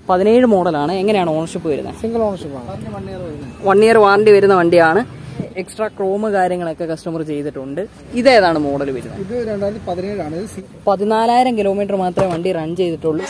പതിനേഴ് മോഡലാണ് എങ്ങനെയാണ് ഓണർഷിപ്പ് വരുന്നത് സിംഗിൾ ഓണർഷിപ്പ് ആണ് വൺ ഇയർ വരുന്നത് വൺ ഇയർ വാറണ്ടി വരുന്ന വണ്ടിയാണ് എക്സ്ട്രാ ക്രോം കാര്യങ്ങളൊക്കെ കസ്റ്റമർ ചെയ്തിട്ടുണ്ട് ഇതേതാണ് മോഡൽ വരുന്നത് ഇത് രണ്ടായിരത്തി പതിനേഴാണ് ഇത് സി- പതിനാലായിരം കിലോമീറ്റർ മാത്രമേ വണ്ടി റൺ ചെയ്തിട്ടുള്ളൂ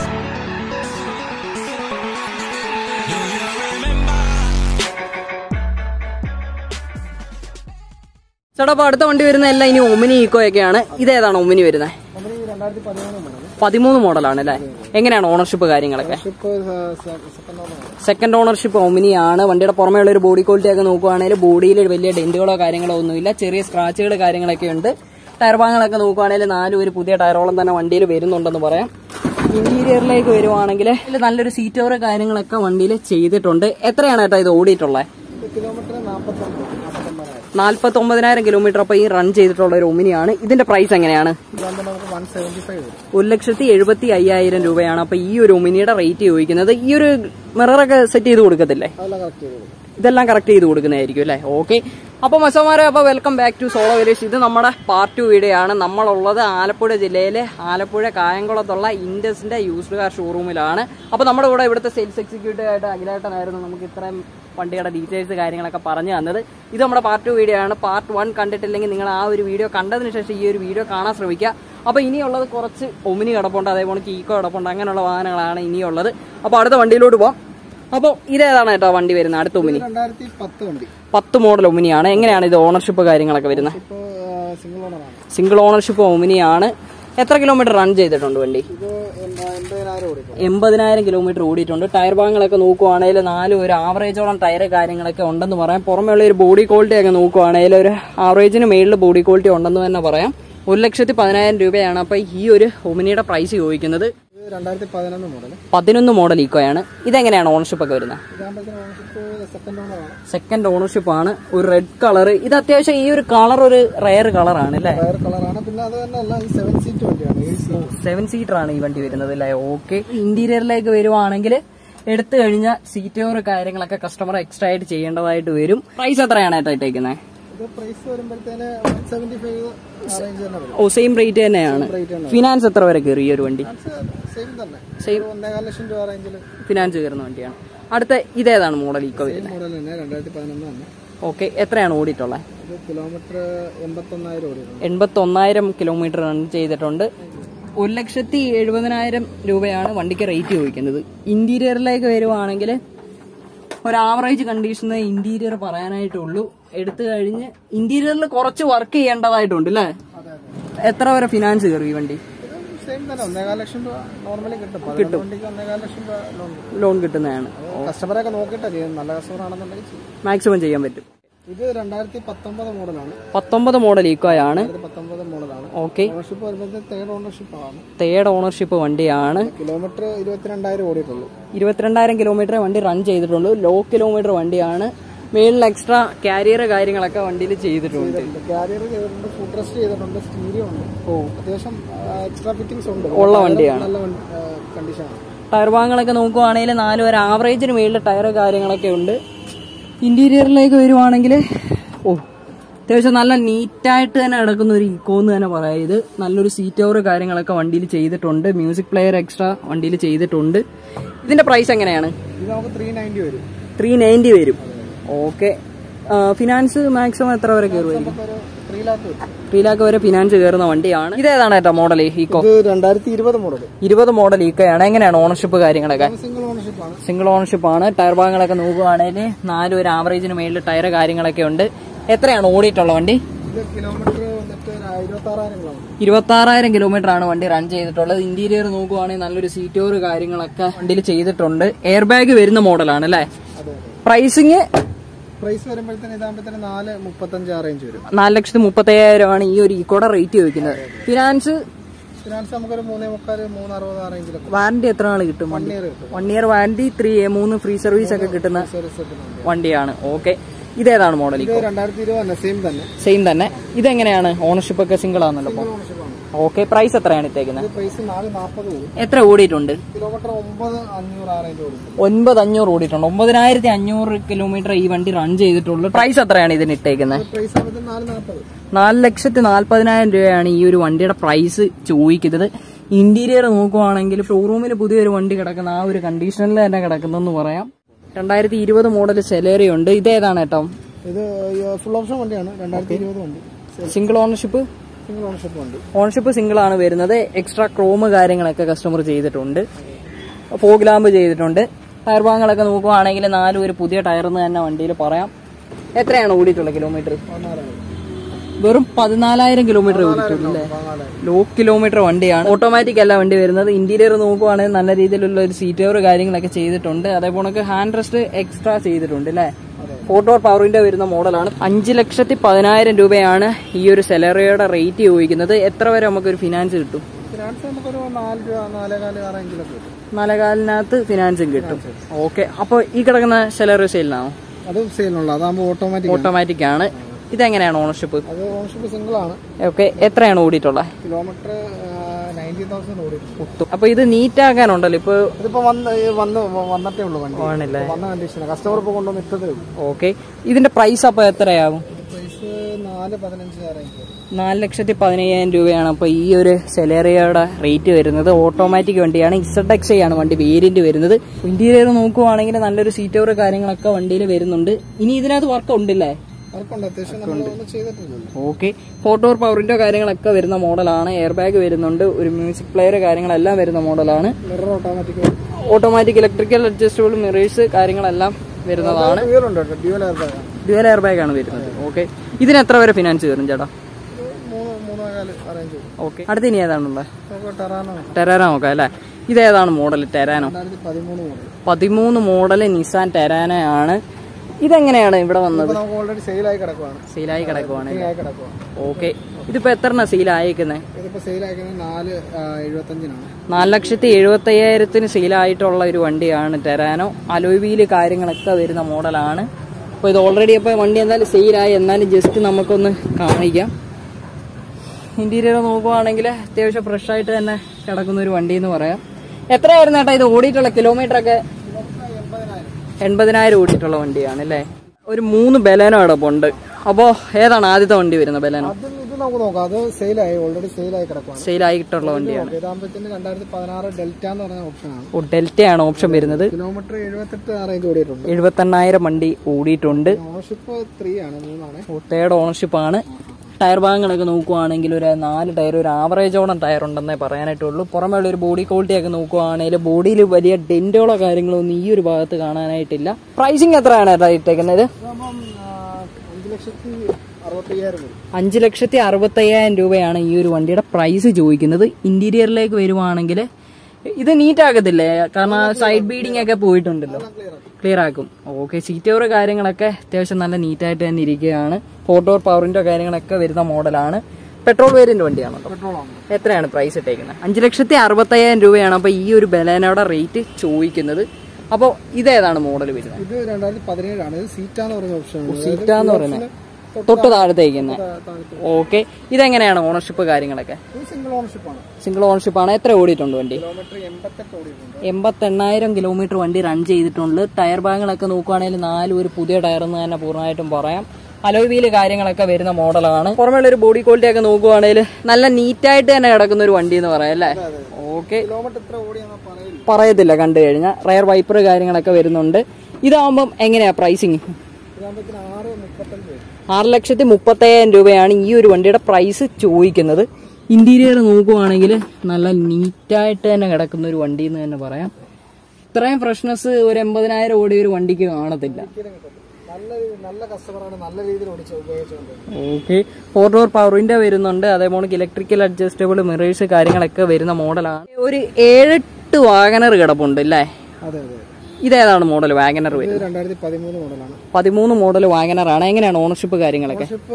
ചേട്ടാ അപ്പൊ അടുത്ത വണ്ടി വരുന്ന എല്ലാം ഇനി ഒമിനി ഈക്കോ ഒക്കെയാണ് ഇതേതാണ് ഒമിനി വരുന്നത് കമ്പനി രണ്ടായിരത്തി പതിമൂന്ന് മോഡൽ പതിമൂന്ന് മോഡലാണ് അല്ലേ എങ്ങനെയാണ് ഓണർഷിപ്പ് കാര്യങ്ങളൊക്കെ ship second owner second ownership ഒമിനിയാണ് വണ്ടിയുടെ പുറമേ ഉള്ള ഒരു ബോഡി ക്വാളിറ്റി ഒക്കെ നോക്കുവാണെങ്കിൽ ബോഡിയിൽ വലിയ ഡെന്റുകളോ കാര്യങ്ങളോ ഒന്നുമില്ല ചെറിയ സ്ക്രാച്ചുകൾ കാര്യങ്ങളൊക്കെ ഉണ്ട് ടയർ ഭാഗങ്ങളൊക്കെ നോക്കുവാണെങ്കിൽ നാലും ഒരു പുതിയ ടയറോളം തന്നെ വണ്ടിയിൽ വരുന്നുണ്ടെന്ന് പറയാം ഇന്റീരിയറിലേക്ക് വരുവാണെങ്കിൽ ഇതിൽ നല്ലൊരു സീറ്റോറ് കാര്യങ്ങളൊക്കെ വണ്ടിയിൽ ചെയ്തിട്ടുണ്ട് എത്രയാണ് ഏട്ടാ ഇത് ഓടിയിട്ടുള്ളത് കിലോമീറ്റർ നാൽപ്പത്തൊമ്പത് നാൽപ്പത്തൊമ്പതിനായിരം നാൽപ്പത്തി ഒമ്പതിനായിരം കിലോമീറ്റർ അപ്പോൾ ഈ റൺ ചെയ്തിട്ടുള്ള ഒരു ഒമിനിയാണ് ഇതിന്റെ പ്രൈസ് എങ്ങനെയാണ് ഇതാകുമ്പോൾ നമുക്ക് വൺ സെവൻറ്റി ഫൈവ് വരും ഒരു ലക്ഷത്തി എഴുപത്തി അയ്യായിരം രൂപയാണ് അപ്പൊ ഈ ഒരു ഒമിനിയുടെ റേറ്റ് ചോദിക്കുന്നത് ഈ ഒരു മിററൊക്കെ സെറ്റ് ചെയ്ത് കൊടുക്കത്തില്ലേ അതെല്ലാം കറക്റ്റ് ചെയ്ത് കൊടുക്കും ഇതെല്ലാം കറക്റ്റ് ചെയ്ത് കൊടുക്കുന്നതായിരിക്കും അല്ലേ ഓക്കെ അപ്പൊ മസോമാരെ അപ്പൊ welcome back to solo village ഇത് നമ്മുടെ പാർട്ട് ടു വീഡിയോ ആണ് നമ്മളുള്ളത് ആലപ്പുഴ ജില്ലയിലെ ആലപ്പുഴ കായംകുളത്തുള്ള ഇൻഡസിന്റെ യൂസ്ഡ് കാർ ഷോറൂമിലാണ് അപ്പൊ നമ്മുടെ കൂടെ ഇവിടുത്തെ സെയിൽസ് എക്സിക്യൂട്ടീവ് ആയിട്ട് അഖിലേട്ടനായിരുന്നു നമുക്ക് ഇത്രയും വണ്ടിയുടെ ഡീറ്റെയിൽസ് കാര്യങ്ങളൊക്കെ പറഞ്ഞു തന്നത് ഇത് നമ്മുടെ പാർട്ട് ടു വീഡിയോ ആണ് പാർട്ട് വൺ കണ്ടിട്ടില്ലെങ്കിൽ നിങ്ങൾ ആ ഒരു വീഡിയോ കണ്ടതിന് ശേഷം ഈ ഒരു വീഡിയോ കാണാൻ ശ്രമിക്കുക അപ്പോൾ ഇനിയുള്ളത് കുറച്ച് ഒമിനി കിടപ്പുണ്ട് അതേപോലെ കീക്കോ കിടപ്പുണ്ട് അങ്ങനെയുള്ള വാഹനങ്ങളാണ് ഇനിയുള്ളത് അപ്പോൾ അടുത്ത വണ്ടിയിലോട്ട് പോവാം അപ്പോൾ ഇതേതാണ് കേട്ടോ വണ്ടി വരുന്നത് അടുത്ത ഒമിനി രണ്ടായിരത്തി പത്ത് വണ്ടി പത്ത് മോഡൽ ഒമിനിയാണ് എങ്ങനെയാണ് ഇത് ഓണർഷിപ്പ് കാര്യങ്ങളൊക്കെ വരുന്നത് ഇപ്പോൾ സിംഗിൾ ഓണറാണ് സിംഗിൾ ഓണർഷിപ്പ് ഒമിനിയാണ് എത്ര കിലോമീറ്റർ റൺ ചെയ്തിട്ടുണ്ട് വണ്ടി ഇത് എൺപ- എൺപതിനായിരം ഓടിക്കും എൺപതിനായിരം കിലോമീറ്റർ ഓടിയിട്ടുണ്ട് ടയർ ഭാഗങ്ങളൊക്കെ നോക്കുവാണെങ്കിൽ നാല് ഒരു ആവറേജോളം ടയർ കാര്യങ്ങളൊക്കെ ഉണ്ടെന്ന് പറയാം പുറമെ ഉള്ള ഒരു ബോഡി ക്വാളിറ്റി ഒക്കെ നോക്കുവാണെങ്കിൽ ഒരു ആവറേജിന് മേളിൽ ബോഡി ക്വാളിറ്റി ഉണ്ടെന്ന് തന്നെ പറയാം ഒരു ലക്ഷത്തി പതിനായിരം രൂപയാണ് അപ്പോൾ ഈ ഒരു ഒമിനിയുടെ പ്രൈസ് ചോദിക്കുന്നത് ഇത് രണ്ടായിരത്തി പതിനൊന്ന് മോഡൽ പതിനൊന്ന് മോഡൽ ഈക്കോയാണ് ഇതെങ്ങനെയാണ് ഓണർഷിപ്പ് ഒക്കെ വരുന്നത് ഇതാകുമ്പോഴത്തേന് ഓണർഷിപ്പ് സെക്കൻഡ് ഓണറാണ് സെക്കൻഡ് ഓണർഷിപ്പ് ആണ് ഒരു റെഡ് കളർ ഇത് അത്യാവശ്യം ഈ ഒരു കളർ ഒരു റയർ കളറാണ് അല്ലേ റയർ കളറാണ് പിന്നെ അത് തന്നെ അല്ല ഈ സെവൻ സീറ്റ് വണ്ടിയാണ് ഏഴ് സീറ്റ് സെവൻ സീറ്റർ ആണ് ഈ വണ്ടി വരുന്നത് അല്ലേ ഓക്കെ ഇന്റീരിയറിലേക്ക് വരുവാണെങ്കിൽ എടുത്തു കഴിഞ്ഞാൽ സീറ്റോർ കാര്യങ്ങളൊക്കെ കസ്റ്റമർ എക്സ്ട്രാ ആയിട്ട് ചെയ്യേണ്ടതായിട്ട് വരും പ്രൈസ് എത്രയാണ് ഏട്ടാ ഇട്ടേക്കുന്നത് ഇത് പ്രൈസ് വരുമ്പോഴത്തേന് വൺ സെവൻറ്റി ഫൈവ് റേഞ്ച് തന്നെ വരും ഓ സെയിം റേറ്റ് തന്നെയാണ് റേറ്റ് തന്നെ ഫിനാൻസ് എത്ര വരെ കയറി ഈ ഒരു വണ്ടി സെയിം തന്നെ സെയിം ഒരു ഒന്നേകാൽ ലക്ഷം രൂപ റേഞ്ചിൽ ഫിനാൻസ് കയറുന്ന വണ്ടിയാണ് അടുത്ത ഇതേതാണ് മോഡൽ ഈക്കോ വരുന്നത് മോഡൽ തന്നെ രണ്ടായിരത്തി പതിനൊന്ന് തന്നെ ഓക്കെ എത്രയാണ് ഓടിയിട്ടുള്ളത് ഇത് കിലോമീറ്റർ എൺപത്തൊന്നായിരം ഓടിയിട്ടുണ്ട് എൺപത്തി ഒന്നായിരം കിലോമീറ്റർ റൺ ചെയ്തിട്ടുണ്ട് ഒരു ലക്ഷത്തി എഴുപതിനായിരം രൂപയാണ് വണ്ടിക്ക് റേറ്റ് ചോദിക്കുന്നത് ഇന്റീരിയറിലേക്ക് വരുവാണെങ്കിൽ ഒരു ആവറേജ് കണ്ടീഷന് ഇന്റീരിയർ പറയാനായിട്ടുള്ളൂ എടുത്തു കഴിഞ്ഞ് ഇന്റീരിയറിൽ കുറച്ച് വർക്ക് ചെയ്യേണ്ടതായിട്ടുണ്ട് അല്ലേ അതെ അതെ എത്ര വരെ ഫിനാൻസ് കയറി ഈ വണ്ടി ഇത് സെയിം തന്നെ ഒന്നേകാൽ ലക്ഷം രൂപ നോർമലി കിട്ടും പതിനൊന്ന് വണ്ടിക്ക് ഒന്നേകാൽ ലക്ഷം രൂപ ലോൺ കിട്ടും ലോൺ കിട്ടുന്നതാണ് കസ്റ്റമറെ ഒക്കെ നോക്കിയിട്ടാ ചെയ്യും നല്ല കസ്റ്റമർ ആണെന്നുണ്ടെങ്കിൽ ചെയ്യും മാക്സിമം ചെയ്യാൻ പറ്റും ഇത് രണ്ടായിരത്തി പത്തൊമ്പത് മോഡലാണ് പത്തൊമ്പത് മോഡൽ ഈക്കോയാണ് രണ്ടായിരത്തി പത്തൊമ്പത് മോഡലാണ് ഓക്കെ ഓണർഷിപ്പ് വരുമ്പോഴത്തെ തേർഡ് ഓണർഷിപ്പ് ആണ് തേർഡ് ഓണർഷിപ്പ് വണ്ടിയാണ് കിലോമീറ്റർ ഇരുപത്തിരണ്ടായിരം ഓടിയിട്ടുള്ളൂ ഇരുപത്തിരണ്ടായിരം കിലോമീറ്റർ വണ്ടി റൺ ചെയ്തിട്ടുള്ളൂ ലോ കിലോമീറ്റർ വണ്ടിയാണ് മേളിൽ എക്സ്ട്രാ കാരിയർ കാര്യങ്ങളൊക്കെ വണ്ടിയിൽ ചെയ്തിട്ടുണ്ട് കാരിയർ ചെയ്തിട്ടുണ്ട് ഫുഡ് റെസ്റ്റ് ചെയ്തിട്ടുണ്ട് സ്റ്റീരിയോ ഉണ്ട് ഓ അത്യാവശ്യം എക്സ്ട്രാ ഫിറ്റിംഗ്സ് ഉണ്ട് ഉള്ള വണ്ടിയാണ്. നല്ല കണ്ടീഷനാണ് ടയർ ഭാഗങ്ങളൊക്കെ നോക്കുവാണെങ്കിൽ നാല് ഒരു ആവറേജിന് മേളിൽ ടയർ കാര്യങ്ങളൊക്കെ ഉണ്ട് ഇന്റീരിയറിലേക്ക് വരുവാണെങ്കിൽ ഓ അത്യാവശ്യം നല്ല നീറ്റായിട്ട് തന്നെ കിടക്കുന്ന ഒരു ഇക്കോ എന്ന് തന്നെ പറയാം ഇത് നല്ലൊരു സീറ്റ് ഓവർ കാര്യങ്ങളൊക്കെ വണ്ടിയിൽ ചെയ്തിട്ടുണ്ട് മ്യൂസിക് പ്ലെയർ എക്സ്ട്രാ വണ്ടിയിൽ ചെയ്തിട്ടുണ്ട് ഇതിന്റെ പ്രൈസ് എങ്ങനെയാണ് ഇത് നമുക്ക് ത്രീ നയൻറ്റി വരും ത്രീ നയൻറ്റി വരും ഓക്കെ ഫിനാൻസ് മാക്സിമം എത്ര വരെ കയറുമായിരിക്കും നമുക്കൊരു ത്രീ ലാക്ക് വരും ത്രീ ലാക്ക് വരെ ഫിനാൻസ് കയറുന്ന വണ്ടിയാണ് ഇതേതാണ് കേട്ടോ മോഡൽ ഈക്കോ ഇത് രണ്ടായിരത്തി ഇരുപത് മോഡൽ ഇരുപത് മോഡൽ ഈക്കോയാണ് എങ്ങനെയാണ് ഓണർഷിപ്പ് കാര്യങ്ങളൊക്കെ സിംഗിൾ ഓണർഷിപ്പ് ആണ് സിംഗിൾ ഓണർഷിപ്പ് ആണ് ടയർ ഭാഗങ്ങളൊക്കെ നോക്കുകയാണെങ്കിൽ നാല് ഒരു ആവറേജിന് മേളിൽ ടയർ കാര്യങ്ങളൊക്കെ ഉണ്ട് എത്രയാണ് ഓടിയിട്ടുള്ള വണ്ടി ഇത് കിലോമീറ്റർ വന്നിട്ട് ഇരുപത്തി ആറായിരം കിലോമീറ്റർ ഇരുപത്തി ആറായിരം കിലോമീറ്റർ ആണ് വണ്ടി റൺ ചെയ്തിട്ടുള്ളത് ഇന്റീരിയർ നോക്കുവാണെങ്കിൽ നല്ലൊരു സീറ്റോർ കാര്യങ്ങളൊക്കെ വണ്ടിയിൽ ചെയ്തിട്ടുണ്ട് എയർ ബാഗ് വരുന്ന മോഡലാണ് അല്ലേ അതെ അതെ പ്രൈസിങ് പ്രൈസ് വരുമ്പോഴത്തേന് ഇതാകുമ്പോഴത്തേന് നാല് മുപ്പത്തഞ്ച് ആ റേഞ്ച് വരും നാല് ലക്ഷത്തി മുപ്പത്തി അയ്യായിരം ആണ് ഈ ഒരു ഈക്കോടെ റേറ്റ് ചോദിക്കുന്നത് ഫിനാൻസ് ഫിനാൻസ് നമുക്കൊരു മൂന്നേ മുക്കാൽ മൂന്ന് അറുപത് ആ റേഞ്ചിലൊക്കെ വാറന്റി എത്ര നാൾ കിട്ടും വൺ ഇയർ കിട്ടും വൺ ഇയർ വാറന്റി ത്രീ മൂന്ന് ഫ്രീ സർവീസ് ഒക്കെ കിട്ടുന്ന സർവീസ് കിട്ടുന്നുണ്ട് വണ്ടിയാണ് ഓക്കെ ഇതേതാണ് മോഡൽ ഇത് രണ്ടായിരത്തി ഇരുപത് തന്നെ സെയിം തന്നെ സെയിം തന്നെ ഇതെങ്ങനെയാണ് ഓണർഷിപ്പ് ഒക്കെ സിംഗിൾ ആണല്ലോ സിംഗിൾ ഓണർഷിപ്പ് ആണ് ഓക്കെ പ്രൈസ് എത്രയാണ് ഇട്ടേക്കുന്നത് ഇത് പ്രൈസ് നാല് നാൽപ്പത് വരും എത്ര ഓടിയിട്ടുണ്ട് കിലോമീറ്റർ ഒമ്പത് അഞ്ഞൂറ് ആ റേഞ്ച് ഓടിക്കും ഒൻപത് അഞ്ഞൂറ് ഓടിയിട്ടുണ്ട് ഒമ്പതിനായിരത്തി അഞ്ഞൂറ് കിലോമീറ്റർ ഈ വണ്ടി റൺ ചെയ്തിട്ടുള്ളൂ പ്രൈസ് എത്രയാണ് ഇതിന് ഇട്ടേക്കുന്നത് പ്രൈസ് ആകുമ്പോൾ നാല് നാൽപ്പത് നാല് ലക്ഷത്തി നാൽപ്പതിനായിരം രൂപയാണ് ഈ ഒരു വണ്ടിയുടെ പ്രൈസ് ചോദിക്കുന്നത് ഇന്റീരിയർ നോക്കുവാണെങ്കിൽ ഷോറൂമിൽ പുതിയൊരു വണ്ടി കിടക്കുന്ന ആ ഒരു കണ്ടീഷനിൽ തന്നെ കിടക്കുന്നെന്ന് പറയാം രണ്ടായിരത്തി ഇരുപത് മോഡൽ സെലേറി ഉണ്ട് ഇതേതാണ് കേട്ടോ ഇത് ഫുൾ ഓപ്ഷൻ വണ്ടിയാണ് രണ്ടായിരത്തി ഇരുപത് വണ്ടി സിംഗിൾ ഓണർഷിപ്പ് സിംഗിൾ ഓണർഷിപ്പ് വണ്ടി ഓണർഷിപ്പ് സിംഗിൾ ആണ് വരുന്നത് എക്സ്ട്രാ ക്രോം കാര്യങ്ങളൊക്കെ കസ്റ്റമർ ചെയ്തിട്ടുണ്ട് ഫോഗ് ലാമ്പ് ചെയ്തിട്ടുണ്ട് ടയർ ഭാഗങ്ങളൊക്കെ നോക്കുവാണെങ്കിൽ നാലും ഒരു പുതിയ ടയർന്ന് തന്നെ വണ്ടിയിൽ പറയാം എത്രയാണ് ഓടിയിട്ടുള്ള കിലോമീറ്റർ പതിനാലായിരം വെറും പതിനാലായിരം കിലോമീറ്റർ ഓടിയിട്ടുള്ളൂ അല്ലേ പതിനാലായിരം ലോ കിലോമീറ്റർ വണ്ടിയാണ് ഓട്ടോമാറ്റിക് അല്ല വണ്ടി വരുന്നത് ഇന്റീരിയർ നോക്കുവാണെങ്കിൽ നല്ല രീതിയിലുള്ള ഒരു സീറ്റ് കവർ കാര്യങ്ങളൊക്കെ ചെയ്തിട്ടുണ്ട് അതേപോലെ ഹാൻഡ് റെസ്റ്റ് എക്സ്ട്രാ ചെയ്തിട്ടുണ്ട് അല്ലേ ഫോട്ടോ പവറിന്റെ വരുന്ന മോഡലാണ് അഞ്ച് ലക്ഷത്തി പതിനായിരം രൂപയാണ് ഈ ഒരു സെലറിയുടെ റേറ്റ് ചോദിക്കുന്നത് എത്ര വരെ നമുക്കൊരു ഫിനാൻസ് കിട്ടും ഫിനാൻസ് നമുക്കൊരു നാല് രൂപ നാലേകാല് ആ റേഞ്ചിലൊക്കെ കിട്ടും നാലേകാലിനകത്ത് ഫിനാൻസും കിട്ടും ഓക്കെ അപ്പോൾ ഈ കിടക്കുന്ന സെലറി സെയിലിനാണോ അത് സെയിലുള്ള അതാകുമ്പോൾ ഓട്ടോമാറ്റിക് ഓട്ടോമാറ്റിക് ആണ് ഇതെങ്ങനെയാണ് ഓണർഷിപ്പ് അത് ഓണർഷിപ്പ് സിംഗിൾ ആണ് ഓക്കെ എത്രയാണ് ഓടിയിട്ടുള്ളത് കിലോമീറ്റർ നയൻറ്റി തൗസൻഡ് ഓടിയിട്ടുണ്ട് അപ്പൊ ഇത് നീറ്റ് ആക്കാനുണ്ടല്ലോ ഇപ്പൊ ഇതിപ്പോ വന്ന് ഈ വന്ന് വന്നിട്ടേ ഉള്ളൂ വണ്ടി ആണല്ലേ വന്ന കണ്ടീഷൻ കസ്റ്റമർ ഇപ്പൊ കൊണ്ടുവന്ന് ഇട്ടതേ ഉള്ളൂ ഓക്കെ ഇതിന്റെ പ്രൈസ് അപ്പൊ എത്രയാവും പ്രൈസ് നാല് പതിനഞ്ച് റേഞ്ച് നാല് ലക്ഷത്തി പതിനയ്യായിരം രൂപയാണ് അപ്പോൾ ഈ ഒരു സെലേറിയയുടെ റേറ്റ് വരുന്നത് ഓട്ടോമാറ്റിക് വണ്ടിയാണ് ഇസഡ് എക്സ് ആണ് വണ്ടി വേരിയന്റ് വരുന്നത് ഇന്റീരിയർ നോക്കുവാണെങ്കിൽ നല്ലൊരു സീറ്റ് ഓവർ കാര്യങ്ങളൊക്കെ വണ്ടിയിൽ വരുന്നുണ്ട് ഇനി ഇതിനകത്ത് വർക്ക് ഉണ്ടല്ലേ വർക്കുണ്ട് അത്യാവശ്യം നമ്മൾ ഒന്നും ചെയ്തിട്ടില്ലല്ലോ ഓക്കെ ഫോട്ടോ പവറിന്റെ കാര്യങ്ങളൊക്കെ വരുന്ന മോഡലാണ് എയർ ബാഗ് വരുന്നുണ്ട് ഒരു മ്യൂസിക് പ്ലെയർ കാര്യങ്ങളെല്ലാം വരുന്ന മോഡലാണ് mirror automatic automatic electrical adjustable mirrors കാര്യങ്ങളെല്ലാം വരുന്നതാണ് ഡ്യൂൽ ഉണ്ട് കേട്ടോ dual air bag dual air bag ആണ് വരുന്നത് ഓക്കെ ഇതിന് എത്ര വരെ ഫിനാൻസ് വരും ചേട്ടാ മൂന്ന് മൂന്നേകാല് അറേഞ്ച് ചെയ്തു ഓക്കെ അടുത്ത ഇനി ഏതാണുള്ളത് നമുക്ക് ടെറാനോ ടെരാനോ നോക്കാം അല്ലേ ഇതേതാണ് മോഡൽ ടെരാനോ രണ്ടായിരത്തി പതിമൂന്ന് മോഡൽ പതിമൂന്ന് മോഡൽ നിസാൻ ടെരാനോ ആണ് ഇതെങ്ങനെയാണ് ഇവിടെ വന്നത് ഇപ്പൊ നമുക്ക് ഓൾറെഡി സെയിലായി കിടക്കുവാണ് സെയിലായി കിടക്കുവാണ് സെയിലായി കിടക്കുവാണ് ഓക്കെ ഇതിപ്പോ എത്ര സെയിലായേക്കുന്നത് ഇതിപ്പോ സെയിലാക്കുന്നത് നാല് ആ, എഴുപത്തഞ്ചിനാണ് നാല് ലക്ഷത്തി എഴുപത്തി അയ്യായിരത്തിന് സെയിലായിട്ടുള്ള ഒരു വണ്ടിയാണ് ടെരാനോ അലോയ് വീല് കാര്യങ്ങളൊക്കെ വരുന്ന മോഡലാണ് അപ്പോൾ ഇത് ഓൾറെഡി അപ്പോൾ വണ്ടി എന്തായാലും സെയിലായി എന്നാലും ജസ്റ്റ് നമുക്കൊന്ന് കാണിക്കാം ഇന്റീരിയർ നോക്കുവാണെങ്കിൽ അത്യാവശ്യം ഫ്രഷ് ആയിട്ട് തന്നെ കിടക്കുന്ന ഒരു വണ്ടി എന്ന് പറയാം എത്രയായിരുന്നു ചേട്ടാ ഇത് ഓടിയിട്ടുള്ള കിലോമീറ്റർ ഒക്കെ എൺപതിനായിരം ഓടിയിട്ടുള്ള വണ്ടിയാണ് അല്ലേ ഒരു മൂന്ന് ബലേനോ കിടപ്പുണ്ട് അപ്പോൾ ഏതാണ് ആദ്യത്തെ വണ്ടി വരുന്നത് ബലേനോ അതും ഇത് നമുക്ക് നോക്കാം അത് സെയിലായി ഓൾറെഡി സെയിലായി കിടക്കുവാണ് സെയിലായിട്ടുള്ള വണ്ടിയാണ് ഇതാകുമ്പോഴത്തേന് രണ്ടായിരത്തി പതിനാറ് ഡെൽറ്റ എന്ന് പറഞ്ഞ ഓപ്ഷനാണ് ഓ ഡെൽറ്റയാണ് ഓപ്ഷൻ വരുന്നത് കിലോമീറ്റർ എഴുപത്തെട്ട് റേഞ്ച് ഓടിയിട്ടുണ്ട് എഴുപത്തെണ്ണായിരം വണ്ടി ഓടിയിട്ടുണ്ട് ഓണർഷിപ്പ് ത്രീ ആണ് മൂന്നാണ് തേർഡ് ഓണർഷിപ്പ് ആണ് ടയർ ഭാഗങ്ങളൊക്കെ നോക്കുവാണെങ്കിൽ ഒരു നാല് ടയർ ഒരു ആവറേജോളം ടയർ ഉണ്ടെന്നേ പറയാനായിട്ടുള്ളൂ പുറമേ ഉള്ള ഒരു ബോഡി ക്വാളിറ്റി ഒക്കെ നോക്കുവാണെങ്കിൽ ബോഡിയിൽ വലിയ ഡെന്റുകളോ കാര്യങ്ങളോ ഒന്നും ഈ ഒരു ഭാഗത്ത് കാണാനായിട്ടില്ല പ്രൈസിങ് എത്രയാണ് ഏട്ടാ ഇട്ടേക്കുന്നത് ഇതാകുമ്പം ആ, അഞ്ച് ലക്ഷത്തി അറുപത്തയ്യായിരം വരും അഞ്ച് ലക്ഷത്തി അറുപത്തയ്യായിരം രൂപയാണ് ഈ ഒരു വണ്ടിയുടെ പ്രൈസ് ചോദിക്കുന്നത് ഇന്റീരിയറിലേക്ക് വരുവാണെങ്കിൽ ഇത് നീറ്റ് ആകത്തില്ലേ കാരണം സൈഡ് ബീഡിംഗ് ഒക്കെ പോയിട്ടുണ്ടല്ലോ ക്ലിയർ ആക്കും ക്ലിയർ ആക്കും ഓക്കെ സീറ്റ് ഓവർ കാര്യങ്ങളൊക്കെ അത്യാവശ്യം നല്ല നീറ്റായിട്ട് തന്നെ ഇരിക്കുകയാണ് ഫോട്ടോ പവറിന്റെ കാര്യങ്ങളൊക്കെ വരുന്ന മോഡലാണ് പെട്രോൾ വേരിയന്റ് വണ്ടിയാണോ പെട്രോൾ ആണ് എത്രയാണ് പ്രൈസ് ഇട്ടേക്കുന്നത് അഞ്ച് ലക്ഷത്തി അറുപത്തയ്യായിരം രൂപയാണ് അപ്പോൾ ഈ ഒരു ബലേനയുടെ റേറ്റ് ചോദിക്കുന്നത് അപ്പോൾ ഇതേതാണ് മോഡൽ വരുന്നത് ഇത് രണ്ടായിരത്തി പതിനേഴാണ് ഇത് സീറ്റ എന്ന് പറഞ്ഞ ഓപ്ഷൻ സീറ്റ എന്ന് പറയുന്നത് തൊട്ട് താഴത്തേക്കുന്നത് ഓക്കെ ഇതെങ്ങനെയാണ് ഓണർഷിപ്പ് കാര്യങ്ങളൊക്കെ ഇത് സിംഗിൾ ഓണർഷിപ്പ് ആണ് സിംഗിൾ ഓണർഷിപ്പ് ആണ് എത്ര ഓടിയിട്ടുണ്ട് വണ്ടി കിലോമീറ്റർ എൺപത്തെട്ട് ഓടിയിട്ടുണ്ട് എൺപത്തെണ്ണായിരം കിലോമീറ്റർ വണ്ടി റൺ ചെയ്തിട്ടുണ്ട് ടയർ ഭാഗങ്ങളൊക്കെ നോക്കുവാണെങ്കിൽ നാല് ഒരു പുതിയ ടയർ എന്ന് തന്നെ പൂർണ്ണമായിട്ടും പറയാം അലോയ് വീല് കാര്യങ്ങളൊക്കെ വരുന്ന മോഡലാണ് പുറമേ ഒരു ബോഡി ക്വാളിറ്റി ഒക്കെ നോക്കുവാണെങ്കിൽ നല്ല നീറ്റായിട്ട് തന്നെ കിടക്കുന്ന ഒരു വണ്ടി എന്ന് പറയാം അല്ലേ ഓക്കെ കിലോമീറ്റർ ഇത്ര ഓടിയെന്നാ പറയില്ല പറയത്തില്ല കണ്ടു കഴിഞ്ഞാൽ റയർ വൈപ്പർ കാര്യങ്ങളൊക്കെ വരുന്നുണ്ട് ഇതാവുമ്പം എങ്ങനെയാ പ്രൈസിങ് ഇതാകുമ്പോഴത്തേന് ആറ് മുപ്പത്തഞ്ച് വരും ആറ് ലക്ഷത്തി മുപ്പത്തയ്യായിരം രൂപയാണ് ഈ ഒരു വണ്ടിയുടെ പ്രൈസ് ചോദിക്കുന്നത് ഇന്റീരിയർ നോക്കുവാണെങ്കിൽ നല്ല നീറ്റായിട്ട് തന്നെ കിടക്കുന്ന ഒരു വണ്ടി എന്ന് തന്നെ പറയാം ഇത്രയും ഫ്രഷ്നെസ് ഒരു എൺപതിനായിരം ഓടി ഒരു വണ്ടിക്ക് കാണത്തില്ല ഒരിക്കലും കിട്ടത്തില്ല നല്ല രീതി- നല്ല കസ്റ്റമറാണ് നല്ല രീതിയിൽ ഓടിച്ച് ഉപയോഗിച്ചുകൊണ്ട് ഓക്കെ ഫോർ ഡോർ പവറിന്റെ വരുന്നുണ്ട് അതേപോലെ ഇലക്ട്രിക്കൽ അഡ്ജസ്റ്റബിൾ മിറേഴ്സ് കാര്യങ്ങളൊക്കെ വരുന്ന മോഡലാണ് ഒരു ഏഴെട്ട് വാഗനർ കിടപ്പുണ്ട് അല്ലേ അതെ അതെ ഇതേതാണ് മോഡൽ വാഗനർ വരുന്നത് ഇത് രണ്ടായിരത്തി പതിമൂന്ന് മോഡലാണ് പതിമൂന്ന് മോഡൽ വാഗനർ ആണ് എങ്ങനെയാണ് ഓണർഷിപ്പ് കാര്യങ്ങളൊക്കെ ഓണർഷിപ്പ്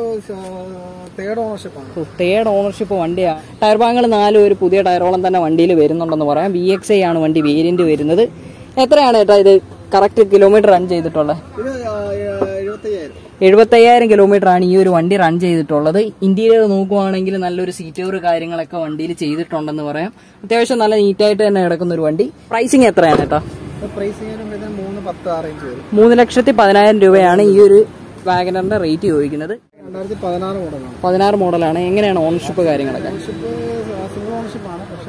തേർഡ് ഓണർഷിപ്പ് ആണ് തേർഡ് ഓണർഷിപ്പ് വണ്ടിയാണ് ടയർ ഭാഗങ്ങൾ നാലും ഒരു പുതിയ ടയറോളം തന്നെ വണ്ടിയിൽ വരുന്നുണ്ടെന്ന് പറയാം വി എക്സ് ഐ ആണ് വണ്ടി വേരിയന്റ് വരുന്നത് എത്രയാണ് ഏട്ടാ ഇത് കറക്റ്റ് കിലോമീറ്റർ റൺ ചെയ്തിട്ടുള്ളത് ഇത് എഴുപത്തയ്യായിരം എഴുപത്തയ്യായിരം കിലോമീറ്റർ ആണ് ഈ ഒരു വണ്ടി റൺ ചെയ്തിട്ടുള്ളത് ഇന്റീരിയർ നോക്കുവാണെങ്കിൽ നല്ലൊരു സീറ്റ് ഓവർ കാര്യങ്ങളൊക്കെ വണ്ടിയിൽ ചെയ്തിട്ടുണ്ടെന്ന് പറയാം അത്യാവശ്യം നല്ല നീറ്റായിട്ട് തന്നെ കിടക്കുന്ന ഒരു വണ്ടി പ്രൈസിങ് എത്രയാണ് കേട്ടോ പ്രൈസിങ് വരുമ്പോഴത്തേന് മൂന്ന് പത്ത് ആ റേഞ്ച് വരും മൂന്ന് ലക്ഷത്തി പതിനായിരം രൂപയാണ് ഈ ഒരു വാഗനറിന്റെ റേറ്റ് ചോദിക്കുന്നത് രണ്ടായിരത്തി പതിനാറ് മോഡലാണ് പതിനാറ് മോഡലാണ് എങ്ങനെയാണ് ഓണർഷിപ്പ് കാര്യങ്ങളൊക്കെ ഓണർഷിപ്പ് സിംഗിൾ ഓണർഷിപ്പ് ആണ് പക്ഷെ കിലോമീറ്റർ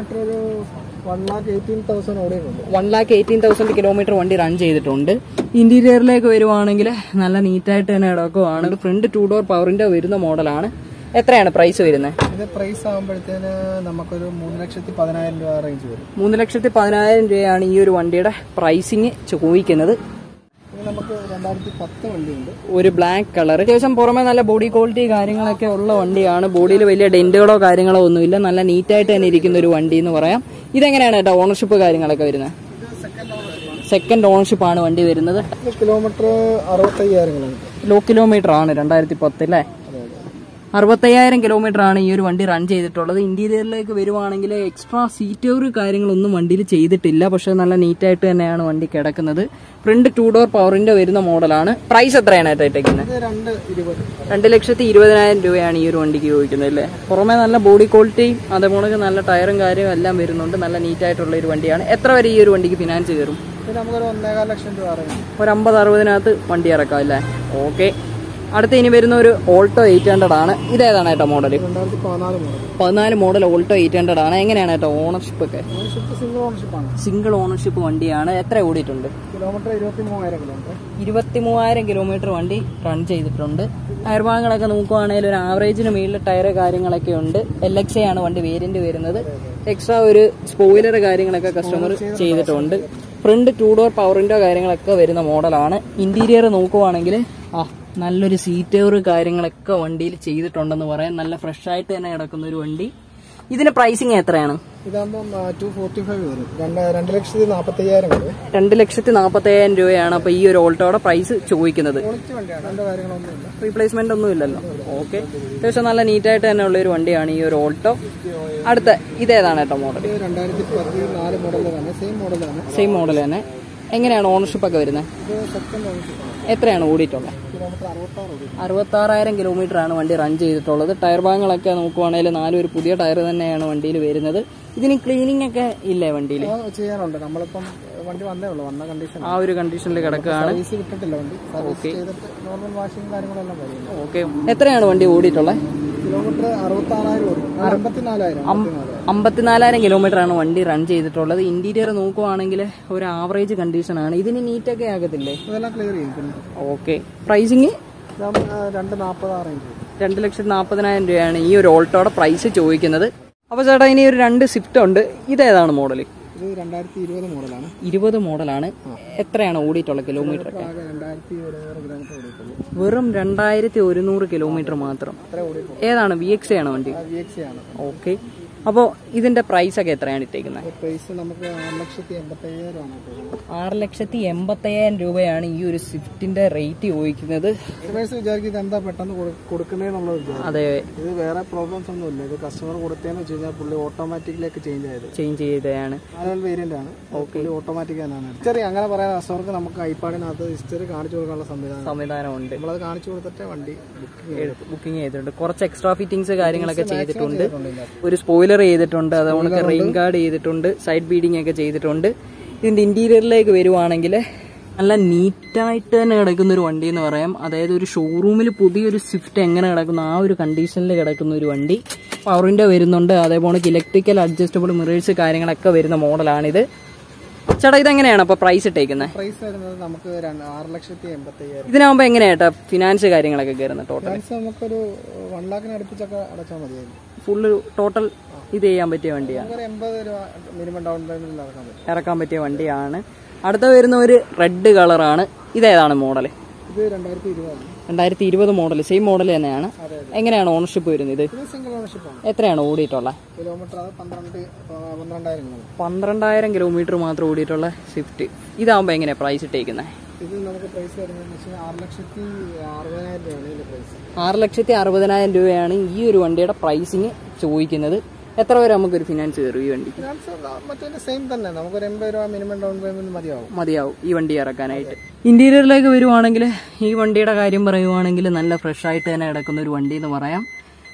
കിലോമീറ്റർ ഒരു വൺ ലാക്ക് എയ്റ്റീൻ തൗസൻഡ് ഓടിയിട്ടുണ്ട് one lakh eighteen thousand kilometre വണ്ടി റൺ ചെയ്തിട്ടുണ്ട് ഇന്റീരിയറിലേക്ക് വരുവാണെങ്കിൽ നല്ല നീറ്റായിട്ട് തന്നെ കിടക്കുവാണ് ഫ്രണ്ട് ടൂ ഡോർ പവറിന്റെ വരുന്ന മോഡലാണ് എത്രയാണ് പ്രൈസ് വരുന്നത് ഇത് പ്രൈസ് ആകുമ്പോഴത്തേന് നമുക്കൊരു മൂന്ന് ലക്ഷത്തി പതിനായിരം രൂപ റേഞ്ച് വരും മൂന്ന് ലക്ഷത്തി പതിനായിരം രൂപയാണ് ഈ ഒരു വണ്ടിയുടെ പ്രൈസിങ് ചോദിക്കുന്നത് ഇത് നമുക്ക് രണ്ടായിരത്തി പത്ത് വണ്ടിയുണ്ട് ഒരു ബ്ലാക്ക് കളർ അത്യാവശ്യം പുറമെ നല്ല ബോഡി ക്വാളിറ്റി കാര്യങ്ങളൊക്കെ ഉള്ള വണ്ടിയാണ് ബോഡിയിൽ വലിയ ഡെന്റുകളോ കാര്യങ്ങളോ ഒന്നുമില്ല നല്ല നീറ്റായിട്ട് തന്നെ ഇരിക്കുന്ന ഒരു വണ്ടി എന്ന് പറയാം ഇതെങ്ങനെയാണ് കേട്ടോ ഓണർഷിപ്പ് കാര്യങ്ങളൊക്കെ വരുന്നത് ഇത് സെക്കൻഡ് ഓണർഷിപ്പാണ് സെക്കൻഡ് ഓണർഷിപ്പ് ആണ് വണ്ടി വരുന്നത് ഇത് കിലോമീറ്റർ അറുപത്തയ്യായിരം കിലോമീറ്റർ ലോ കിലോമീറ്റർ ആണ് രണ്ടായിരത്തി പത്ത് അല്ലേ അതെ അതെ അറുപത്തയ്യായിരം കിലോമീറ്റർ ആണ് ഈ ഒരു വണ്ടി റൺ ചെയ്തിട്ടുള്ളത് ഇന്റീരിയറിലേക്ക് വരുവാണെങ്കിൽ എക്സ്ട്രാ സീറ്റോർ കാര്യങ്ങളൊന്നും വണ്ടിയിൽ ചെയ്തിട്ടില്ല പക്ഷെ നല്ല നീറ്റായിട്ട് തന്നെയാണ് വണ്ടി കിടക്കുന്നത് ഫ്രണ്ട് ടൂ ഡോർ പവറിന്റെ വരുന്ന മോഡലാണ് പ്രൈസ് എത്രയാണ് ഏട്ടാ ഇട്ടേക്കുന്നത് ഇത് രണ്ട് ഇരുപത് രണ്ട് ലക്ഷത്തി ഇരുപതിനായിരം രൂപയാണ് ഈ ഒരു വണ്ടിക്ക് ചോദിക്കുന്നത് അല്ലേ പുറമെ നല്ല ബോഡി ക്വാളിറ്റിയും അതേപോലെ നല്ല ടയറും കാര്യവും എല്ലാം വരുന്നുണ്ട് നല്ല നീറ്റായിട്ടുള്ള ഒരു വണ്ടിയാണ് എത്ര വരെ ഈ ഒരു വണ്ടിക്ക് ഫിനാൻസ് കയറും ഇത് നമുക്കൊരു ഒന്നേകാൽ ലക്ഷം രൂപ റേഞ്ച് ഒരു അമ്പത് അറുപതിനകത്ത് വണ്ടി ഇറക്കാം അല്ലേ ഓക്കെ അടുത്ത് ഇനി വരുന്ന ഒരു ഓൾട്ടോ എയ്റ്റ് ഹൺഡ്രഡ് ആണ് ഇതേതാണ് ഏട്ടോ മോഡൽ രണ്ടായിരത്തി പതിനാല് മോഡൽ പതിനാല് മോഡൽ ഓൾട്ടോ എയ്റ്റ് ഹൺഡ്രഡ് ആണ് എങ്ങനെയാണ് ഏട്ടോ ഓണർഷിപ്പ് ഒക്കെ ഓണർഷിപ്പ് സിംഗിൾ ഓണർഷിപ്പാണ് സിംഗിൾ ഓണർഷിപ്പ് വണ്ടിയാണ് എത്ര ഓടിയിട്ടുണ്ട് കിലോമീറ്റർ ഇരുപത്തി മൂവായിരം കിലോമീറ്റർ ഇരുപത്തി മൂവായിരം കിലോമീറ്റർ വണ്ടി റൺ ചെയ്തിട്ടുണ്ട് ടയർ ഭാഗങ്ങളൊക്കെ നോക്കുവാണെങ്കിൽ ഒരു ആവറേജിന് മുകളിൽ ടയർ കാര്യങ്ങളൊക്കെ ഉണ്ട് എൽ എക്സ് ആണ് വണ്ടി വേരിയന്റ് വരുന്നത് എക്സ്ട്രാ ഒരു സ്പോയിലർ കാര്യങ്ങളൊക്കെ കസ്റ്റമർ ചെയ്തിട്ടുണ്ട് ഫ്രണ്ട് ടൂ ഡോർ പവറിന്റെ കാര്യങ്ങളൊക്കെ വരുന്ന മോഡലാണ് ഇന്റീരിയർ നോക്കുവാണെങ്കിൽ ആ നല്ലൊരു സീറ്റോർ കാര്യങ്ങളൊക്കെ വണ്ടിയിൽ ചെയ്തിട്ടുണ്ടെന്ന് പറയാം നല്ല ഫ്രഷ് ആയിട്ട് തന്നെ കിടക്കുന്ന ഒരു വണ്ടി ഇതിന്റെ പ്രൈസിങ് എത്രയാണ് ഇതാകുമ്പം ടു ഫോർട്ടി ഫൈവ് വരും രണ്ട് രണ്ട് ലക്ഷത്തി നാൽപ്പത്തയ്യായിരം വരും രണ്ട് ലക്ഷത്തി നാൽപ്പത്തയ്യായിരം രൂപയാണ് അപ്പൊ ഈ ഒരു ഓൾട്ടോയുടെ പ്രൈസ് ചോദിക്കുന്നത് ക്വാളിറ്റി വണ്ടിയാണ് രണ്ട് കാര്യങ്ങളൊന്നുമില്ല റീപ്ലേസ്മെന്റ് ഒന്നും ഇല്ലല്ലോ ഓക്കെ അത്യാവശ്യം നല്ല നീറ്റായിട്ട് തന്നെ ഉള്ള ഒരു വണ്ടിയാണ് ഈ ഒരു ഓൾട്ടോ അടുത്ത ഇതേതാണ് കേട്ടോ മോഡൽ ഇത് രണ്ടായിരത്തി പതിനാല് മോഡൽ തന്നെ സെയിം മോഡൽ തന്നെ സെയിം മോഡൽ തന്നെ എങ്ങനെയാണ് ഓണർഷിപ്പ് ഒക്കെ വരുന്നത് ഇത് സെക്കൻഡ് ഓണർഷിപ്പാണ് എത്രയാണ് ഓടിയിട്ടുള്ളത് കിലോമീറ്റർ അറുപത്താറ് ഓടി അറുപത്താറായിരം കിലോമീറ്റർ ആണ് വണ്ടി റൺ ചെയ്തിട്ടുള്ളത് ടയർ ഭാഗങ്ങളൊക്കെ നോക്കുവാണെങ്കിൽ നാലും ഒരു പുതിയ ടയർ തന്നെയാണ് വണ്ടിയിൽ വരുന്നത് ഇതിന് ക്ലീനിങ് ഒക്കെ ഇല്ലേ വണ്ടിയിൽ ആ, ചെയ്യാനുണ്ട് നമ്മളിപ്പം വണ്ടി വന്നേ ഉള്ളൂ വന്ന കണ്ടീഷൻ ആ ഒരു കണ്ടീഷനിൽ കിടക്കുകയാണ് സർവീസ് വിട്ടിട്ടില്ല വണ്ടി സർവീസ് ചെയ്തിട്ട് നോർമൽ വാഷിംഗ് കാര്യങ്ങളെല്ലാം കഴിയുന്നു ഓക്കെ എത്രയാണ് വണ്ടി ഓടിയിട്ടുള്ളത് കിലോമീറ്റർ അറുപത്താറായിരം ഓടി അമ്പത്തിനാലായിരം അമ്പത്തിനാലായിരം അമ്പത്തിനാലായിരം കിലോമീറ്റർ ആണ് വണ്ടി റൺ ചെയ്തിട്ടുള്ളത് ഇന്റീരിയർ നോക്കുവാണെങ്കിൽ ഒരു ആവറേജ് കണ്ടീഷൻ ആണ് ഇതിന് നീറ്റൊക്കെ ആകത്തില്ലേ ഇതെല്ലാം ക്ലിയർ ചെയ്യും പിന്നെ ഓക്കെ പ്രൈസിങ് ഇതാകുമ്പോൾ, ആ, രണ്ട് നാൽപ്പത് ആ റേഞ്ച് വരും രണ്ട് ലക്ഷത്തി നാൽപ്പതിനായിരം രൂപയാണ് ഈ ഒരു ഓൾട്ടോയുടെ പ്രൈസ് ചോദിക്കുന്നത് അപ്പോൾ ചേട്ടാ ഇനി ഒരു രണ്ട് സ്വിഫ്റ്റ് ഉണ്ട് ഇതേതാണ് മോഡൽ ഇത് രണ്ടായിരത്തി ഇരുപത് മോഡലാണ് ഇരുപത് മോഡലാണ് എത്രയാണ് ഓടിയിട്ടുള്ള കിലോമീറ്റർ ഒക്കെ ആകെ രണ്ടായിരത്തി ഒരുന്നൂറ് കിലോമീറ്റർ ഓടിയിട്ടുള്ളൂ വെറും രണ്ടായിരത്തി ഒരുന്നൂറ് കിലോമീറ്റർ മാത്രം അത്രേ ഓടിയിട്ടുള്ളൂ ഏതാണ് വി എക്സ് ആണോ വണ്ടി വി എക്സ് ആണ് ഓക്കെ അപ്പോൾ ഇതിന്റെ പ്രൈസ് ഒക്കെ എത്രയാണ് ഇട്ടേക്കുന്നത് പ്രൈസ് നമുക്ക് ആറ് ലക്ഷത്തി എൺപത്തി അയ്യായിരം ആണ് ഇപ്പോൾ ആറ് ലക്ഷത്തി എൺപത്തയ്യായിരം രൂപയാണ് ഈ ഒരു സ്വിഫ്റ്റിന്റെ റേറ്റ് ചോദിക്കുന്നത് കസ്റ്റമേഴ്സ് വിചാരിക്കും ഇത് എന്താ പെട്ടെന്ന് കൊടുക്കുന്നതെന്നുള്ള വിചാരം അതെ ഇത് വേറെ പ്രോബ്ലംസ് ഒന്നും ഇല്ല ഇത് കസ്റ്റമർ കൊടുത്തതെന്ന് വെച്ച് കഴിഞ്ഞാൽ പുള്ളി ഓട്ടോമാറ്റിക്കിലേക്ക് ചേഞ്ച് ആയത് ചേഞ്ച് ചെയ്തതാണ് മാനുവൽ വേരിയന്റ് ആണ് പുള്ളി ഓട്ടോമാറ്റിക് തന്നെയാണ് ഹിസ്റ്ററി അങ്ങനെ പറയാൻ കസ്റ്റമർക്ക് നമുക്ക് ഐപാഡിനകത്ത് ഹിസ്റ്ററി കാണിച്ചു കൊടുക്കാനുള്ള സംവിധാനം സംവിധാനമുണ്ട് നമ്മളത് കാണിച്ചു കൊടുത്തിട്ട് വണ്ടി ബുക്ക് ചെയ്യും ബുക്കിംഗ് ചെയ്തിട്ടുണ്ട് കുറച്ച് എക്സ്ട്രാ ഫിറ്റിംഗ്സ് കാര്യങ്ങളൊക്കെ ചെയ്തിട്ടുണ്ട് ഒരു സ്പോയിലർ ചെയ്തിട്ടുണ്ട് അതുകൊണ്ട് റെയിൻ ഗാർഡ് ചെയ്തിട്ടുണ്ട് സൈഡ് ബീഡിംഗ് ഒക്കെ ചെയ്തിട്ടുണ്ട് ഇതിന്റെ ഇന്റീരിയറിലേക്ക് വരുവാണെങ്കിൽ നല്ല നീറ്റായിട്ട് തന്നെ കിടക്കുന്ന ഒരു വണ്ടി എന്ന് പറയാം അതായത് ഒരു ഷോറൂമിൽ പുതിയൊരു സ്വിഫ്റ്റ് എങ്ങനെ കിടക്കുന്നു ആ ഒരു കണ്ടീഷനിൽ കിടക്കുന്ന ഒരു വണ്ടി പവറിന്റെ വരുന്നുണ്ട് അതേപോലെ ഇലക്ട്രിക്കൽ അഡ്ജസ്റ്റബിൾ മിറേഴ്സ് കാര്യങ്ങളൊക്കെ വരുന്ന മോഡലാണിത് ചേട്ടാ ഇതെങ്ങനെയാണ് അപ്പൊ പ്രൈസ് ഇട്ടേക്കുന്നത് പ്രൈസ് വരുന്നത് നമുക്ക് രണ്ട് ആറ് ലക്ഷത്തി എൺപത്തി അയ്യായിരം ഇതിനാകുമ്പോൾ എങ്ങനെയാട്ടാ ഫിനാൻസ് കാര്യങ്ങളൊക്കെ കയറുന്നത് ടോട്ടൽ ഫിനാൻസ് നമുക്കൊരു വൺ ലാഖിന് അടുപ്പിച്ചൊക്കെ അടച്ചാൽ മതിയായിരുന്നു ഫുള്ള് ടോട്ടൽ ഇത് ചെയ്യാൻ പറ്റിയ വണ്ടിയാണ് നമുക്കൊരു എൺപത് രൂപ മിനിമം ഡൗൺ പേയ്മെന്റിൽ നടക്കാൻ പറ്റും ഇറക്കാൻ പറ്റിയ വണ്ടിയാണ് അടുത്ത വരുന്ന ഒരു റെഡ് കളറാണ് ഇതേതാണ് മോഡൽ ഇത് രണ്ടായിരത്തി ഇരുപതാണ് രണ്ടായിരത്തി ഇരുപത് മോഡൽ സെയിം മോഡൽ തന്നെയാണ് അതെ എങ്ങനെയാണ് ഓണർഷിപ്പ് വരുന്നത് ഇത് ഇത് സിംഗിൾ ഓണർഷിപ്പാണ് എത്രയാണ് ഓടിയിട്ടുള്ളത് കിലോമീറ്റർ അത് പന്ത്രണ്ട് ആ, പന്ത്രണ്ടായിരം കിലോമീറ്റർ പന്ത്രണ്ടായിരം കിലോമീറ്റർ മാത്രം ഓടിയിട്ടുള്ള സ്വിഫ്റ്റ് ഇതാകുമ്പോൾ എങ്ങനെയാണ് പ്രൈസ് ഇട്ടേക്കുന്നത് ഇത് നമുക്ക് പ്രൈസ് വരുന്നതെന്ന് വെച്ചാൽ ആറ് ലക്ഷത്തി അറുപതിനായിരം രൂപയാണ് ഇതിന്റെ പ്രൈസ് ആറ് ലക്ഷത്തി അറുപതിനായിരം രൂപയാണ് ഈ ഒരു വണ്ടിയുടെ പ്രൈസിങ് ചോദിക്കുന്നത് എത്ര വരെ നമുക്കൊരു ഫിനാൻസ് കയറും ഈ വണ്ടി ഫിനാൻസ് മറ്റേ സെയിം തന്നെ നമുക്കൊരു എൺപത് രൂപ മിനിമം ഡൗൺ പേയ്മെന്റ് മതിയാവും മതിയാവും ഈ വണ്ടി ഇറക്കാനായിട്ട് ഇന്റീരിയറിലേക്ക് വരുവാണെങ്കിൽ ഈ വണ്ടിയുടെ കാര്യം പറയുവാണെങ്കിൽ നല്ല ഫ്രഷ് ആയിട്ട് തന്നെ കിടക്കുന്ന ഒരു വണ്ടി എന്ന് പറയാം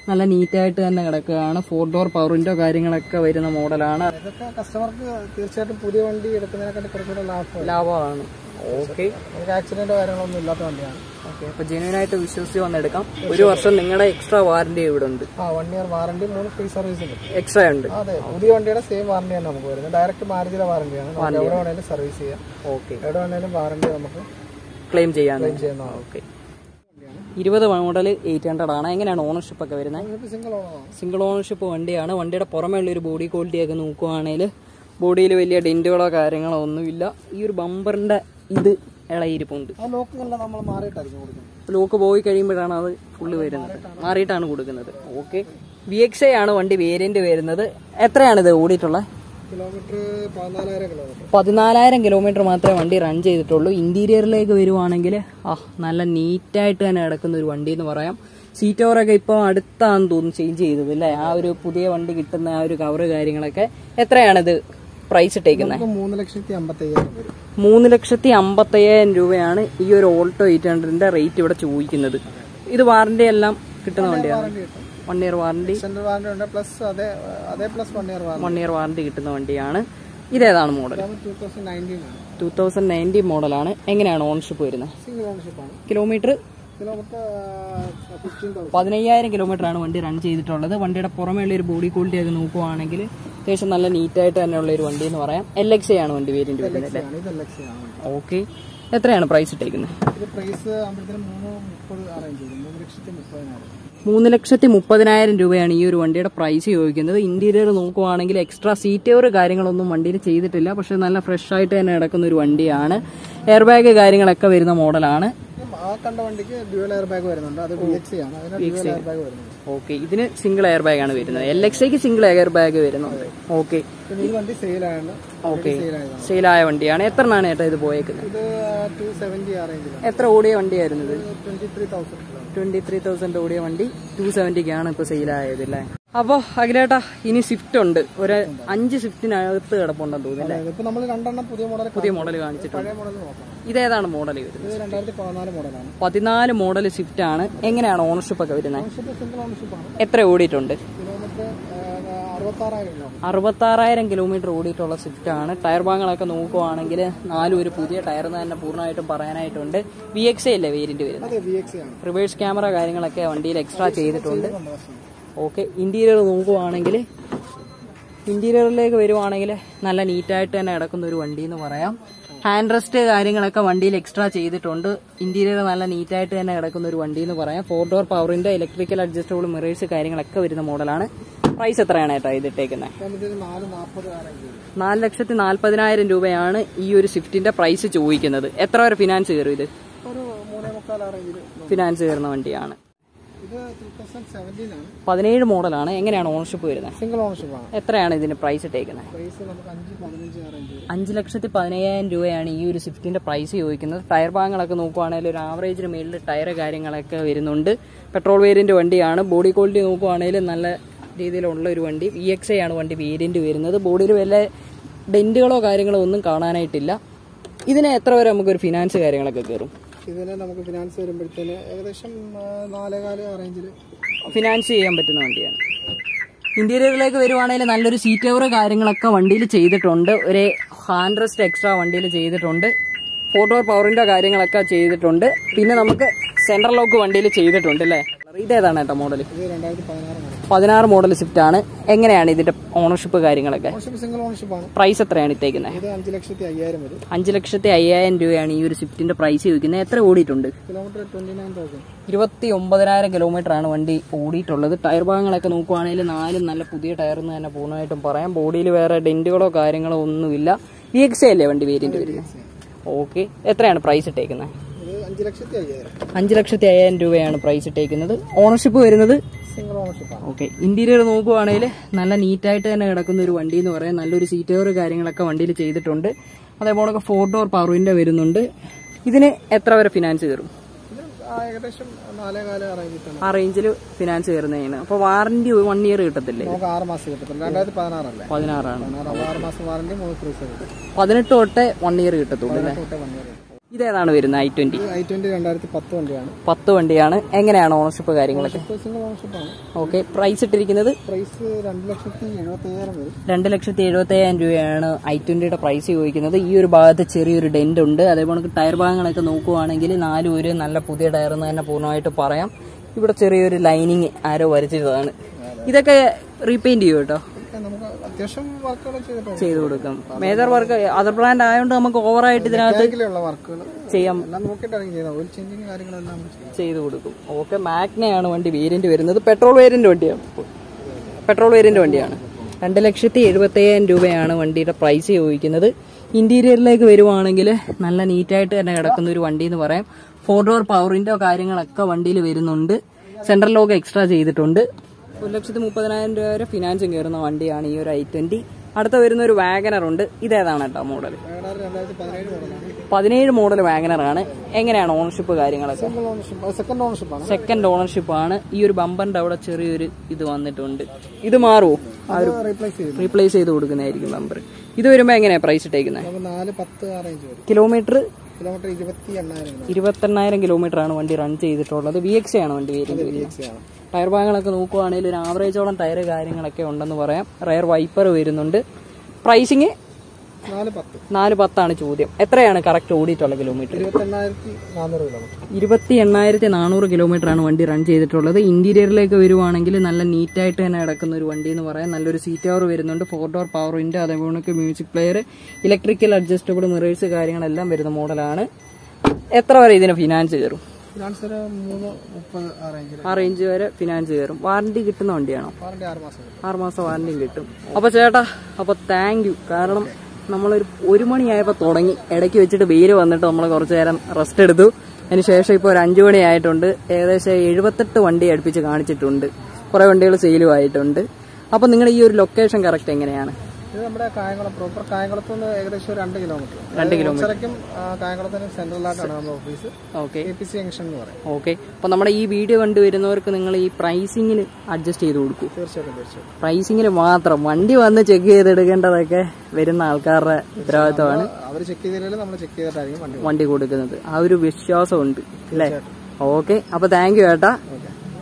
നല്ല നീറ്റായിട്ട് തന്നെ കിടക്കുകയാണ് ഫോർ ഡോർ പവർ വിൻഡോ കാര്യങ്ങളൊക്കെ വരുന്ന മോഡലാണ് ഇതൊക്കെ കസ്റ്റമർക്ക് തീർച്ചയായിട്ടും പുതിയ വണ്ടി എടുക്കുന്നതിനെക്കാട്ടി കുറച്ചുകൂടെ ലാഭം ലാഭമാണ് ഓക്കെ നമുക്ക് ആക്സിഡന്റോ കാര്യങ്ങളൊന്നും ഇല്ലാത്ത വണ്ടിയാണ് ഓക്കെ അപ്പൊ ജെന്യൂൻ ആയിട്ട് വിശ്വസിച്ച് വന്നെടുക്കാം ഒരു വർഷം നിങ്ങളുടെ എക്സ്ട്രാ വാറന്റി ഇവിടെ ഉണ്ട് ആ വൺ ഇയർ വാറണ്ടി മൂന്ന് ഫ്രീ സർവീസ് ഉണ്ട് എക്സ്ട്രാ ഉണ്ട് അതെ പുതിയ വണ്ടിയുടെ സെയിം വാറണ്ടിയാണ് നമുക്ക് വരുന്നത് ഡയറക്റ്റ് മാരുതിയുടെ വാറണ്ടിയാണ് നമുക്ക് എവിടെ വേണേലും സർവീസ് ചെയ്യാം ഓക്കെ എവിടെ വേണേലും വാറണ്ടി നമുക്ക് ക്ലെയിം ചെയ്യാൻ ചെയ്യുന്നതാണ് ഓക്കെ ഇരുപത് മോഡൽ എയ്റ്റ് ഹൺഡ്രഡ് ആണ് എങ്ങനെയാണ് ഓണർഷിപ്പ് ഒക്കെ വരുന്നത് നിങ്ങൾക്ക് സിംഗിൾ ഓണമാണ് സിംഗിൾ ഓണർഷിപ്പ് വണ്ടിയാണ് വണ്ടിയുടെ പുറമേ ഉള്ള ഒരു ബോഡി ക്വാളിറ്റി ഒക്കെ നോക്കുവാണെങ്കിൽ ബോഡിയിൽ വലിയ ഡെന്റുകളോ കാര്യങ്ങളോ ഒന്നുമില്ല ഈ ഒരു ബമ്പറിന്റെ ഇത് ഇളയിരിപ്പുണ്ട് ആ ലോക്കുകളെല്ലാം നമ്മൾ മാറിയിട്ടായിരിക്കും കൊടുക്കുന്നത് ലോക്ക് പോയി കഴിയുമ്പോഴാണ് അത് ഫുള്ള് വരുന്നത് മാറിയിട്ടാണ് കൊടുക്കുന്നത് ഓക്കെ വി എക്സ് ഐ ആണ് വണ്ടി വേരിയന്റ് വരുന്നത് എത്രയാണ് ഇത് ഓടിയിട്ടുള്ളത് കിലോമീറ്റർ പതിനാലായിരം കിലോമീറ്റർ പതിനാലായിരം കിലോമീറ്റർ മാത്രമേ വണ്ടി റൺ ചെയ്തിട്ടുള്ളൂ ഇന്റീരിയറിലേക്ക് വരുവാണെങ്കിൽ ആ നല്ല നീറ്റായിട്ട് തന്നെ കിടക്കുന്ന ഒരു വണ്ടി എന്ന് പറയാം സീറ്റ് ഓവറൊക്കെ ഇപ്പോൾ അടുത്താന്ന് തോന്നുന്നു ചേഞ്ച് ചെയ്തത് അല്ലേ ആ ഒരു പുതിയ വണ്ടി കിട്ടുന്ന ആ ഒരു കവറ് കാര്യങ്ങളൊക്കെ എത്രയാണിത് പ്രൈസ് ഇട്ടേക്കുന്നത് നമുക്ക് മൂന്ന് ലക്ഷത്തി അമ്പത്തി അയ്യായിരം വരും മൂന്ന് ലക്ഷത്തി അമ്പത്തയ്യായിരം രൂപയാണ് ഈ ഒരു ഓൾട്ടോ എയ്റ്റ് ഹൺഡ്രഡിന്റെ റേറ്റ് ഇവിടെ ചോദിക്കുന്നത് ഇത് വാറണ്ടി എല്ലാം കിട്ടുന്ന വണ്ടിയാണ് വാറണ്ടി കിട്ടും one year warranty central warranty ഉണ്ട് പ്ലസ് അതേ അതേ plus one year warranty one year warranty കിട്ടുന്ന വണ്ടിയാണ് ഇതേതാണ് മോഡൽ ടൂ തൗസൻഡ് നയൻറ്റീൻ ആണ് ടൂ തൗസൻഡ് നയൻറ്റീൻ മോഡലാണ് എങ്ങനെയാണ് ഓണർഷിപ്പ് വരുന്നത് സിംഗിൾ ഓണർഷിപ്പ് ആണ് കിലോമീറ്റർ കിലോമീറ്റർ ഫിഫ്റ്റീൻ തൗസൻഡ് പതിനയ്യായിരം കിലോമീറ്റർ ആണ് വണ്ടി റൺ ചെയ്തിട്ടുള്ളത് വണ്ടിയുടെ പുറമേ ഉള്ള ഒരു ബോഡി ക്വാളിറ്റി ഒക്കെ നോക്കുവാണെങ്കിൽ അത്യാവശ്യം നല്ല നീറ്റായിട്ട് തന്നെയുള്ള ഒരു വണ്ടി എന്ന് പറയാം എൽ എക്സ് ആണ് വണ്ടി വേരിയന്റ് വരുന്നത് അല്ലേ ആണ് ഇത് ലക്ഷ്യ ആണ് ഓക്കെ എത്രയാണ് പ്രൈസ് ഇട്ടേക്കുന്നത് ഇത് പ്രൈസ് ആകുമ്പോഴത്തേനും മൂന്ന് മുപ്പത് അറേഞ്ച് ചെയ്തു മൂന്ന് ലക്ഷത്തി മുപ്പതിനായിരം മൂന്ന് ലക്ഷത്തി മുപ്പതിനായിരം രൂപയാണ് ഈ ഒരു വണ്ടിയുടെ പ്രൈസ് ചോദിക്കുന്നത് ഇന്റീരിയർ നോക്കുവാണെങ്കിൽ എക്സ്ട്രാ സീറ്റ് ഓവർ കാര്യങ്ങളൊന്നും വണ്ടിയിൽ ചെയ്തിട്ടില്ല പക്ഷെ നല്ല ഫ്രഷ് ആയിട്ട് തന്നെ കിടക്കുന്ന ഒരു വണ്ടിയാണ് എയർ ബാഗ് കാര്യങ്ങളൊക്കെ വരുന്ന മോഡലാണ് ആ കണ്ട വണ്ടിക്ക് ഡ്യുവൽ എയർ ബാഗ് വരുന്നുണ്ട് അത് ബി എക്സ് ആണ് അതിന് ഡ്യുവൽ എയർ ബാഗ് വരുന്നുണ്ട് ഓക്കെ ഇതിന് സിംഗിൾ എയർ ബാഗ് ആണ് വരുന്നത് എൽ എക്സ് ഐക്ക് സിംഗിൾ എയർ ബാഗ് വരുന്നുണ്ട് ഓക്കെ പിന്നെ ഈ വണ്ടി സെയിലാണ് ഓക്കെ സെയിൽ ആയതാണ് സെയിലായ വണ്ടിയാണ് എത്ര എണ്ണാണ് ചേട്ടാ ഇത് പോയേക്കുന്നത് ഇത് ടു സെവൻറ്റി ആ റേഞ്ചിലാണ് എത്ര ഓടിയ വണ്ടിയായിരുന്നു ഇത് twenty three thousand kilometre twenty three thousand ഓടിയ വണ്ടി ടു സെവന്റിക്കാണ് ഇപ്പൊ സെയിലായത് അല്ലേ അപ്പൊ അഖിലേട്ടാ ഇനി സ്വിഫ്റ്റ് ഉണ്ട് ഒരു അഞ്ച് സ്വിഫ്റ്റിനകത്ത് കിടപ്പുണ്ടെന്ന് തോന്നുന്നില്ലേ ഇപ്പൊ നമ്മൾ രണ്ടെണ്ണം പുതിയ മോഡൽ പുതിയ മോഡൽ കാണിച്ചിട്ടുണ്ട് പഴയ മോഡൽ നോക്കാം ഇതേതാണ് മോഡൽ വരുന്നത് ഇത് രണ്ടായിരത്തി പതിനാല് മോഡലാണ് പതിനാല് മോഡൽ സ്വിഫ്റ്റ് ആണ് എങ്ങനെയാണ് ഓണർഷിപ്പ് ഒക്കെ വരുന്നത് ഓണർഷിപ്പ് സിംഗിൾ ഓണർഷിപ്പ് ആണ് എത്ര ഓടിയിട്ടുണ്ട് കിലോമീറ്റർ അറുപത്താറായിരം കിലോമീറ്റർ അറുപത്താറായിരം കിലോമീറ്റർ ഓടിയിട്ടുള്ള സ്വിഫ്റ്റ് ആണ് ടയർ ഭാഗങ്ങളൊക്കെ നോക്കുവാണെങ്കിൽ നാലും ഒരു പുതിയ ടയർ തന്നെ പൂർണ്ണമായിട്ടും പറയാനായിട്ടുണ്ട് വി എക്സ് അല്ലേ വേരിയന്റ് വരുന്നത് അതെ വി എക്സ് ആണ് റിവേഴ്സ് ക്യാമറ കാര്യങ്ങളൊക്കെ വണ്ടിയിൽ എക്സ്ട്രാ ചെയ്തിട്ടുണ്ട് സന്തോഷം ഓക്കെ ഇന്റീരിയർ നോക്കുവാണെങ്കിൽ ഇന്റീരിയറിലേക്ക് വരുവാണെങ്കിൽ നല്ല നീറ്റായിട്ട് തന്നെ കിടക്കുന്ന ഒരു വണ്ടി എന്ന് പറയാം ഹാൻഡ് റെസ്റ്റ് കാര്യങ്ങളൊക്കെ വണ്ടിയിൽ എക്സ്ട്രാ ചെയ്തിട്ടുണ്ട് ഇന്റീരിയർ നല്ല നീറ്റായിട്ട് തന്നെ കിടക്കുന്ന ഒരു വണ്ടി എന്ന് പറയാം ഫോർ ഡോർ പവറിന്റെ ഇലക്ട്രിക്കൽ അഡ്ജസ്റ്റബിൾ മിറേഴ്സ് കാര്യങ്ങളൊക്കെ വരുന്ന മോഡലാണ് പ്രൈസ് എത്രയാണ് ഏട്ടാ ഇതിട്ടേക്കുന്നത് നമുക്ക് നാല് നാൽപ്പത് അറേഞ്ച് ചെയ്തു നാല് ലക്ഷത്തി നാൽപ്പതിനായിരം രൂപയാണ് ഈ ഒരു സ്വിഫ്റ്റിന്റെ പ്രൈസ് ചോദിക്കുന്നത് എത്ര വരെ ഫിനാൻസ് കയറും ഇത് ഒരു മൂന്നേ മുക്കാൽ അറേഞ്ചിൽ ഫിനാൻസ് കയറുന്ന വണ്ടിയാണ് ഇത് ടൂ തൗസൻഡ് സെവൻറ്റീൻ ആണ് പതിനേഴ് മോഡലാണ് എങ്ങനെയാണ് ഓണർഷിപ്പ് വരുന്നത് സിംഗിൾ ഓണർഷിപ്പ് ആണ് എത്രയാണ് ഇതിന് പ്രൈസ് ഇട്ടേക്കുന്നത് പ്രൈസ് നമുക്ക് അഞ്ച് പതിനഞ്ച് അറേഞ്ച് ചെയ്തു അഞ്ച് ലക്ഷത്തി പതിനയ്യായിരം രൂപയാണ് ഈ ഒരു സ്വിഫ്റ്റിന്റെ പ്രൈസ് ചോദിക്കുന്നത് ടയർ ഭാഗങ്ങളൊക്കെ നോക്കുവാണെങ്കിൽ ഒരു ആവറേജിന് മേളിൽ ടയർ കാര്യങ്ങളൊക്കെ വരുന്നുണ്ട് പെട്രോൾ വേരിയന്റ് വണ്ടിയാണ് ബോഡി ക്വാളിറ്റി നോക്കുവാണെങ്കിൽ നല്ല രീതിയിലുള്ള ഒരു വണ്ടി വി എക്സ് ഐ ആണ് വണ്ടി വേരിയന്റ് വരുന്നത് ബോഡിയിൽ വല്ല ഡെന്റുകളോ കാര്യങ്ങളോ ഒന്നും കാണാനായിട്ടില്ല ഇതിന് എത്ര വരെ നമുക്കൊരു ഫിനാൻസ് കാര്യങ്ങളൊക്കെ കയറും ഇതിന് നമുക്ക് ഫിനാൻസ് വരുമ്പോഴത്തേന് ഏകദേശം ആ, നാലേകാല് അറേഞ്ചിൽ ഫിനാൻസ് ചെയ്യാൻ പറ്റുന്ന വണ്ടിയാണ് ഇന്റീരിയറിലേക്ക് വരുവാണെങ്കിൽ നല്ലൊരു സീറ്റ് കവർ കാര്യങ്ങളൊക്കെ വണ്ടിയിൽ ചെയ്തിട്ടുണ്ട് ഒരു ഹാൻഡ് റെസ്റ്റ് എക്സ്ട്രാ വണ്ടിയിൽ ചെയ്തിട്ടുണ്ട് ഫോർ ഡോർ പവറിന്റെ കാര്യങ്ങളൊക്കെ ചെയ്തിട്ടുണ്ട് പിന്നെ നമുക്ക് സെൻട്രൽ ലോക്ക് വണ്ടിയിൽ ചെയ്തിട്ടുണ്ട് അല്ലേ ഇതേതാണ് കേട്ടോ മോഡൽ ഇത് രണ്ടായിരത്തി പതിനാറ് മോഡൽ പതിനാറ് മോഡൽ സ്വിഫ്റ്റ് ആണ് എങ്ങനെയാണ് ഇതിന്റെ ഓണർഷിപ്പ് കാര്യങ്ങളൊക്കെ ഓണർഷിപ്പ് സിംഗിൾ ഓണർഷിപ്പ് ആണ് പ്രൈസ് എത്രയാണ് ഇട്ടേക്കുന്നത് ഇത് അഞ്ച് ലക്ഷത്തി അയ്യായിരം വരും അഞ്ച് ലക്ഷത്തി അയ്യായിരം രൂപയാണ് ഈ ഒരു സ്വിഫ്റ്റിന്റെ പ്രൈസ് ചോദിക്കുന്നത് എത്ര ഓടിയിട്ടുണ്ട് കിലോമീറ്റർ ട്വന്റി നയൻ തൗസൻഡ് ഇരുപത്തി ഒമ്പതിനായിരം കിലോമീറ്റർ ആണ് വണ്ടി ഓടിയിട്ടുള്ളത് ടയർ ഭാഗങ്ങളൊക്കെ നോക്കുവാണെങ്കിൽ നാലും നല്ല പുതിയ ടയർ എന്ന് തന്നെ പൂർണ്ണമായിട്ടും പറയാം ബോഡിയിൽ വേറെ ഡെന്റുകളോ കാര്യങ്ങളോ ഒന്നുമില്ല വി എക്സ് അല്ലേ വണ്ടി വേരിയന്റ് വരുന്നത് ഓക്കെ എത്രയാണ് പ്രൈസ് ഇട്ടേക്കുന്നത് ഇത് അഞ്ച് ലക്ഷത്തി അയ്യായിരം അഞ്ച് ലക്ഷത്തി അയ്യായിരം രൂപയാണ് പ്രൈസ് ഇട്ടേക്കുന്നത് ഓണർഷിപ്പ് വരുന്നത് സിംഗിൾ ഓണർഷിപ്പ് ആണ് ഓക്കെ ഇന്റീരിയർ നോക്കുവാണെങ്കിൽ നല്ല നീറ്റായിട്ട് തന്നെ കിടക്കുന്ന ഒരു വണ്ടി എന്ന് പറയാം നല്ലൊരു സീറ്റ് കവർ കാര്യങ്ങളൊക്കെ വണ്ടിയിൽ ചെയ്തിട്ടുണ്ട് അതേപോലെ ഫോർ ഡോർ പവർ വിൻഡോ വരുന്നുണ്ട് ഇതിന് എത്ര വരെ ഫിനാൻസ് കയറും ഇത് ആ ഏകദേശം നാലേകാല് അറേഞ്ച് തന്നെ ആ റേഞ്ചിൽ ഫിനാൻസ് കയറുന്നതിന് അപ്പോൾ വാറന്റി വൺ ഇയർ കിട്ടത്തില്ലേ നമുക്ക് ആറ് മാസം കിട്ടത്തില്ല രണ്ടായിരത്തി പതിനാറല്ലേ പതിനാറാണ് പതിനാറ് ആറ് മാസം വാറണ്ടി മൂന്ന് ഫ്രീ സർവീസ് പതിനെട്ട് തൊട്ടേ വൺ ഇയർ കിട്ടത്തുള്ളൂ അല്ലേ തൊട്ട് വൺ ഇയർ ഇതേതാണ് വരുന്നത് ഐ ട്വന്റി ഐ ട്വന്റി രണ്ടായിരത്തി പത്ത് വണ്ടിയാണ് പത്ത് വണ്ടിയാണ് എങ്ങനെയാണ് ഓണർഷിപ്പ് കാര്യങ്ങളൊക്കെ സിംഗിൾ ഓണർഷിപ്പാണ് ഓക്കെ പ്രൈസ് ഇട്ടിരിക്കുന്നത് പ്രൈസ് രണ്ട് ലക്ഷത്തി എഴുപത്തി അയ്യായിരം വരും രണ്ട് ലക്ഷത്തി എഴുപത്തി അയ്യായിരം രൂപയാണ് ഐ ട്വന്റിയുടെ പ്രൈസ് ചോദിക്കുന്നത് ഈ ഒരു ഭാഗത്ത് ചെറിയൊരു ഡെന്റ് ഉണ്ട് അതേപോലെ ടയർ ഭാഗങ്ങളൊക്കെ നോക്കുവാണെങ്കിൽ നാലും ഒരു നല്ല പുതിയ ടയർ എന്ന് തന്നെ പൂർണ്ണമായിട്ട് പറയാം ഇവിടെ ചെറിയൊരു ലൈനിങ് ആരോ വരച്ചതാണ് ഇതൊക്കെ റീപെയിന്റ് ചെയ്യും കേട്ടോ ഒക്കെ നമുക്ക് അത്യാവശ്യം വർക്കുകൾ ചെയ്തിട്ടുണ്ട് ചെയ്തു കൊടുക്കും മേജർ വർക്ക് അതർ ബ്രാൻഡ് ആയതുകൊണ്ട് നമുക്ക് ഓവറായിട്ട് ഇതിനകത്ത് ബാങ്കിലുള്ള വർക്കുകൾ ചെയ്യാം എല്ലാം നോക്കിയിട്ടാണ് ചെയ്യുന്നത് ഓയിൽ ചേഞ്ചിങ് കാര്യങ്ങളെല്ലാം നമ്മൾ ചെയ്യും ചെയ്തു കൊടുക്കും ഓക്കെ മാഗ്നയാണ് വണ്ടി വേരിയന്റ് വരുന്നത് പെട്രോൾ വേരിയന്റ് വണ്ടിയാണ് പെട്രോൾ വേരിയന്റ് വണ്ടിയാണ് രണ്ട് ലക്ഷത്തി എഴുപത്തയ്യായിരം രൂപയാണ് വണ്ടിയുടെ പ്രൈസ് ചോദിക്കുന്നത് ഇന്റീരിയറിലേക്ക് വരുവാണെങ്കിൽ നല്ല നീറ്റായിട്ട് തന്നെ കിടക്കുന്ന ഒരു വണ്ടി എന്ന് പറയാം ഫോർ ഡോർ പവറിന്റെ കാര്യങ്ങളൊക്കെ വണ്ടിയിൽ വരുന്നുണ്ട് സെൻട്രൽ ലോക്ക് എക്സ്ട്രാ ചെയ്തിട്ടുണ്ട് ഒരു ലക്ഷത്തി മുപ്പതിനായിരം രൂപ വരെ ഫിനാൻസും കയറുന്ന വണ്ടിയാണ് ഈ ഒരു ഐ ട്വന്റി അടുത്ത വരുന്ന ഒരു വാഗനർ ഉണ്ട് ഇതേതാണ് കേട്ടോ മോഡൽ വേടാർ രണ്ടായിരത്തി പതിനേഴ് മോഡലാണ് പതിനേഴ് മോഡൽ വാഗനർ ആണ് എങ്ങനെയാണ് ഓണർഷിപ്പ് കാര്യങ്ങളൊക്കെ സിംഗിൾ ഓണർഷിപ്പ് സെക്കൻഡ് ഓണർഷിപ്പാണ് സെക്കൻഡ് ഓണർഷിപ്പ് ആണ് ഈ ഒരു ബമ്പറിന്റെ അവിടെ ചെറിയൊരു ഇത് വന്നിട്ടുണ്ട് ഇത് മാറുമോ അത് റീപ്ലേസ് ചെയ്തു റീപ്ലേസ് ചെയ്ത് കൊടുക്കുന്നതായിരിക്കും ബമ്പർ ഇത് വരുമ്പോ എങ്ങനെയാ പ്രൈസ് ഇട്ടേക്കുന്നത് നമുക്ക് നാല് പത്ത് ആ റേഞ്ച് വരും കിലോമീറ്റർ കിലോമീറ്റർ ഇരുപത്തി എണ്ണായിരം രൂപ ഇരുപത്തെണ്ണായിരം കിലോമീറ്റർ ആണ് വണ്ടി റൺ ചെയ്തിട്ടുള്ളത് വി എക്സ് ആണ് വണ്ടി വരുന്നത് ആണ് ടയർ ഭാഗങ്ങളൊക്കെ നോക്കുവാണെങ്കിൽ ഒരു ആവറേജോളം ടയർ കാര്യങ്ങളൊക്കെ ഉണ്ടെന്ന് പറയാം റയർ വൈപ്പർ വരുന്നുണ്ട് പ്രൈസിങ് നാല് പത്ത് നാല് പത്താണ് ചോദ്യം എത്രയാണ് കറക്റ്റ് ഓടിയിട്ടുള്ള കിലോമീറ്റർ ഇരുപത്തി എണ്ണായിരത്തി നാനൂറ് കിലോമീറ്റർ ഇരുപത്തി എണ്ണായിരത്തി നാനൂറ് കിലോമീറ്റർ ആണ് വണ്ടി റൺ ചെയ്തിട്ടുള്ളത് ഇന്റീരിയറിലേക്ക് വരുവാണെങ്കിൽ നല്ല നീറ്റായിട്ട് തന്നെ കിടക്കുന്ന ഒരു വണ്ടി എന്ന് പറയാം നല്ലൊരു സീറ്റ് അവർ വരുന്നുണ്ട് ഫോർ ഡോർ പവർ വിൻഡ് അതേപോലെ music player electrical adjustable mirrors കാര്യങ്ങളെല്ലാം വരുന്ന മോഡലാണ് എത്ര വരെ ഇതിന് ഫിനാൻസ് കയറും ഫിനാൻസ് ഒരു മൂന്ന് മുപ്പത് ആ റേഞ്ചിൽ ആ റേഞ്ച് വരെ ഫിനാൻസ് കയറും വാറണ്ടി കിട്ടുന്ന വണ്ടിയാണോ വാറണ്ടി ആറ് മാസം വരും ആറ് മാസം വാറണ്ടിയും കിട്ടും അപ്പൊ ചേട്ടാ അപ്പൊ താങ്ക് യു കാരണം നമ്മളൊരു ഒരു മണിയായപ്പോൾ തുടങ്ങി ഇടയ്ക്ക് വെച്ചിട്ട് വെയിൽ വന്നിട്ട് നമ്മൾ കുറച്ചു നേരം റെസ്റ്റ് എടുത്തു അതിനുശേഷം ഇപ്പോൾ ഒരു അഞ്ചു മണി ആയിട്ടുണ്ട് ഏകദേശം എഴുപത്തെട്ട് വണ്ടി അടുപ്പിച്ച് കാണിച്ചിട്ടുണ്ട് കുറെ വണ്ടികൾ സെയിലും ആയിട്ടുണ്ട് അപ്പൊ നിങ്ങളുടെ ഈ ഒരു ലൊക്കേഷൻ കറക്റ്റ് എങ്ങനെയാണ് ഇത് നമ്മുടെ കായംകുളം പ്രോപ്പർ കായംകുളത്ത് നിന്ന് ഏകദേശം ഒരു രണ്ട് കിലോമീറ്റർ രണ്ട് കിലോമീറ്റർ ഉച്ചരയ്ക്കും കായംകുളത്തിന് സെൻട്രലായിട്ടാണ് നമ്മുടെ office okay A P C junction എന്ന് പറയും ഓക്കെ അപ്പൊ നമ്മുടെ ഈ വീഡിയോ കണ്ടുവരുന്നവർക്ക് നിങ്ങൾ ഈ പ്രൈസിങ്ങിന് അഡ്ജസ്റ്റ് ചെയ്ത് കൊടുക്കൂ തീർച്ചയായിട്ടും തീർച്ചയായിട്ടും പ്രൈസിങ്ങിന് മാത്രം വണ്ടി വന്ന് ചെക്ക് ചെയ്തെടുക്കേണ്ടതൊക്കെ വരുന്ന ആൾക്കാരുടെ ഉത്തരവാദിത്തമാണ് അവർ ചെക്ക് ചെയ്തില്ലെങ്കിൽ നമ്മൾ ചെക്ക് ചെയ്തിട്ടായിരിക്കും വണ്ടി വണ്ടി കൊടുക്കുന്നത് ആ ഒരു വിശ്വാസമുണ്ട് അല്ലേ ഓക്കെ അപ്പൊ താങ്ക് യു ഏട്ടാ ഓക്കെ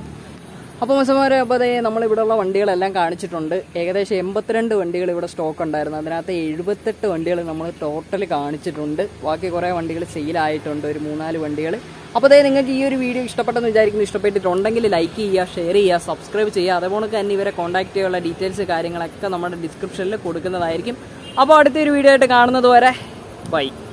അപ്പോൾ മസമാരെ അപ്പോൾ അതേ നമ്മളിവിടെ ഉള്ള വണ്ടികളെല്ലാം കാണിച്ചിട്ടുണ്ട് ഏകദേശം എൺപത്തിരണ്ട് വണ്ടികൾ ഇവിടെ സ്റ്റോക്ക് ഉണ്ടായിരുന്നു അതിനകത്ത് എഴുപത്തെട്ട് വണ്ടികൾ നമ്മൾ ടോട്ടൽ കാണിച്ചിട്ടുണ്ട് ബാക്കി കുറേ വണ്ടികൾ സെയിലായിട്ടുണ്ട് ഒരു മൂന്നാല് വണ്ടികൾ അപ്പോൾ അതേ നിങ്ങൾക്ക് ഈ ഒരു വീഡിയോ ഇഷ്ടപ്പെട്ടെന്ന് വിചാരിക്കുന്നു ഇഷ്ടപ്പെട്ടിട്ടുണ്ടെങ്കിൽ ലൈക്ക് ചെയ്യുക ഷെയർ ചെയ്യുക സബ്സ്ക്രൈബ് ചെയ്യുക അതേപോലെ തന്നെ ഇവരെ കോൺടാക്ട് ചെയ്യാനുള്ള ഡീറ്റെയിൽസ് കാര്യങ്ങളൊക്കെ നമ്മുടെ ഡിസ്ക്രിപ്ഷനിൽ കൊടുക്കുന്നതായിരിക്കും അപ്പോൾ അടുത്തൊരു വീഡിയോ ആയിട്ട് കാണുന്നത് വരെ ബൈ